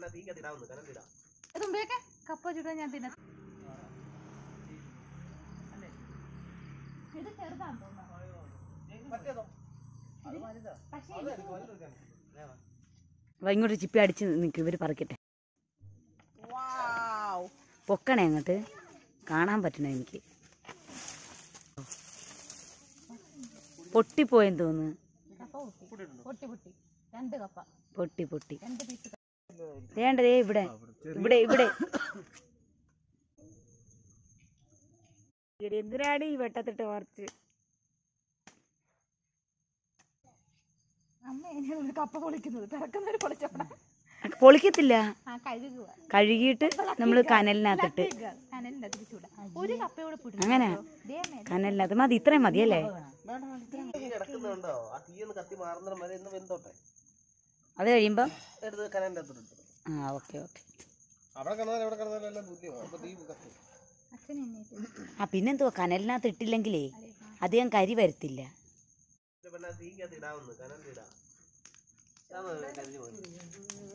പെണ്ണ തീക്കകത്ത് ഇടാവുന്നു കനലിടാം തുമ്പിയൊക്കെ കപ്പ ചുടാൻ ഞാൻ തിന്ന ഇത് ചെറുതാന്ന് തോന്നുന്നു പക്ഷേ വാ, ഇങ്ങോട്ട് ചിപ്പി അടിച്ച് നിൽക്കും ഇവർ പറിക്കട്ടെ പൊക്കണേ അങ്ങോട്ട് കാണാൻ പറ്റണ എനിക്ക് പൊട്ടിപ്പോയെന്ന് തോന്നുന്നു കപ്പ പൊട്ടി പൊട്ടി പൊട്ടി രണ്ട് കപ്പ പൊട്ടി പൊട്ടി രണ്ട് പീസ് വേണ്ടതേ ഇവിടെ ഇവിടെ ഇവിടെ എടി, എന്തിനാടി ഈ വെട്ടത്തിട്ട് പറിച്ച് അമ്മ എന്നെ കപ്പ പൊളിക്കുന്നത് പിറക്കുന്നവര് പൊളിച്ചോടാ പൊളിക്കത്തില്ല ആ കഴുകുക കഴുകിയിട്ട് നമ്മൾ കനലിനകത്തിട്ട് കനലിന്റെ അതിൽ ചൂടാ ഒരു കപ്പയോടെ പൊടി അങ്ങനെ കനലിനകത്ത് മതി ഇത്രയും മതിയല്ലേ തീ കിടക്കുന്നുണ്ടോ ആ തീ ഒന്ന് കത്തി മാറുന്നതിന് വരെ ഇന്ന് വെന്തോട്ടെ അത് കഴിയുമ്പം എടുത്ത് കനലിന്റെ അകത്തോട്ട് ഇട്ടു ആ ഓക്കെ ഓക്കെ അവിടെ കിടന്നാലും എവിടെ കിടന്നാലും എല്ലാം തുല്യമാണ് അപ്പൊ തീ കത്തും അച്ഛൻ എന്നെ ആ പിന്നെന്തുവാ കനലിനകത്ത് ഇട്ടില്ലെങ്കിലേ അധികം കരി വരത്തില്ല പെണ്ണ തീക്കകത്ത് ഇടാവുന്നു കനലിടാം കരിഞ്ഞു പോയി